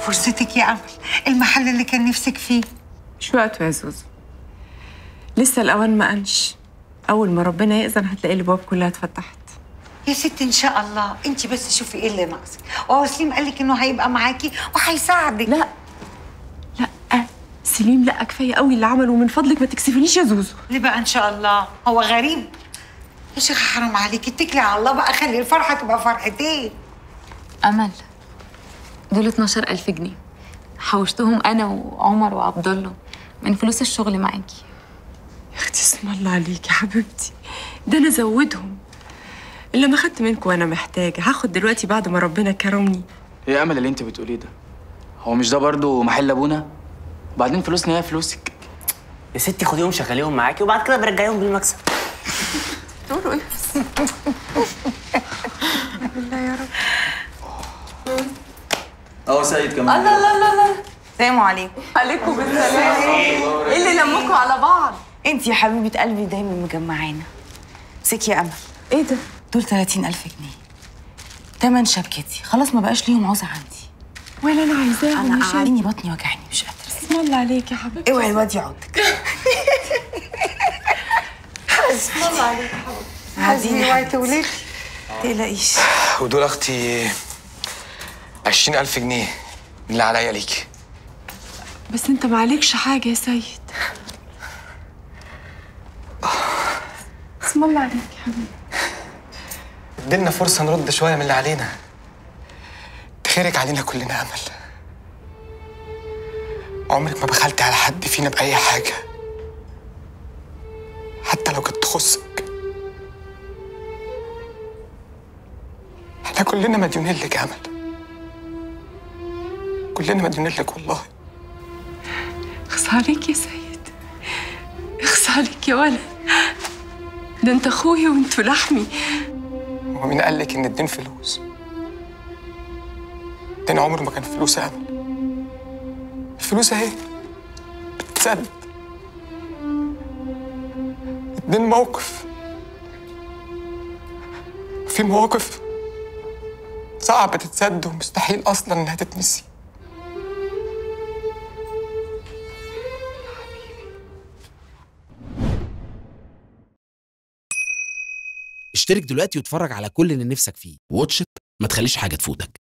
فرصتك يا امل المحل اللي كان نفسك فيه مش وقته يا زوزو لسه الأوان ما قامش أول ما ربنا يأذن هتلاقي الأبواب كلها اتفتحت يا ست ان شاء الله انت بس شوفي ايه اللي ناقصك وهو سليم قال لك انه هيبقى معاكي وهيساعدك لا لا سليم لا كفاية قوي اللي عمله ومن فضلك ما تكسفنيش يا زوزو ليه بقى ان شاء الله هو غريب يا شيخة حرام عليكي اتكلي على الله بقى خلي الفرحة تبقى فرحتين أمل دول 12000 جنيه حوشتهم أنا وعمر وعبد الله من فلوس الشغل معاكي يا اختي اسم الله عليك يا حبيبتي ده انا زودهم اللي ما خدت منكم وانا محتاجه هاخد دلوقتي بعد ما ربنا كرمني ايه يا امل اللي انت بتقوليه ده هو مش ده برضو محل ابونا وبعدين فلوسنا هي فلوسك يا ستي خديهم شغليهم معاكي وبعد كده برجعيهم بالمكسب تقولوا ايه بس اهو سيد كمان الله الله الله الله سلام عليكم عليكم بالسلام ايه اللي لمكم على بعض انت يا حبيبه قلبي دايما مجمعانا مسك يا امل ايه ده دول 30000 جنيه تمن شبكتي خلاص ما بقاش ليهم عوزه عندي ولا انا عايزاهم انا مش أنا. قاعديني بطني وجعني مش قادره اسم الله عليك يا حبيبتي اوعي الواد يعضك حزيني وقت وليك تقلقيش ودول اختي عشرين ألف جنيه من اللي عليا ليكي بس انت ما عليكش حاجه يا سيد اسم الله عليك يا حبيبي اديلنا فرصة نرد شوية من اللي علينا تخيرك علينا كلنا أمل عمرك ما بخلتي على حد فينا بأي حاجة حتى لو كانت تخصك احنا كلنا مديونين لك يا أمل كلنا مديونين لك والله اخص عليك يا سيد اخص عليك يا ولد ده انت اخويا وانتوا لحمي هو مين قال لك إن الدين فلوس؟ الدين عمره ما كان فلوس يا أمل الفلوس أهي بتتسد الدين موقف في مواقف صعب تتسد ومستحيل أصلا إنها تتنسي اشترك دلوقتي واتفرج على كل اللي نفسك فيه واتش إت، ما تخليش حاجة تفوتك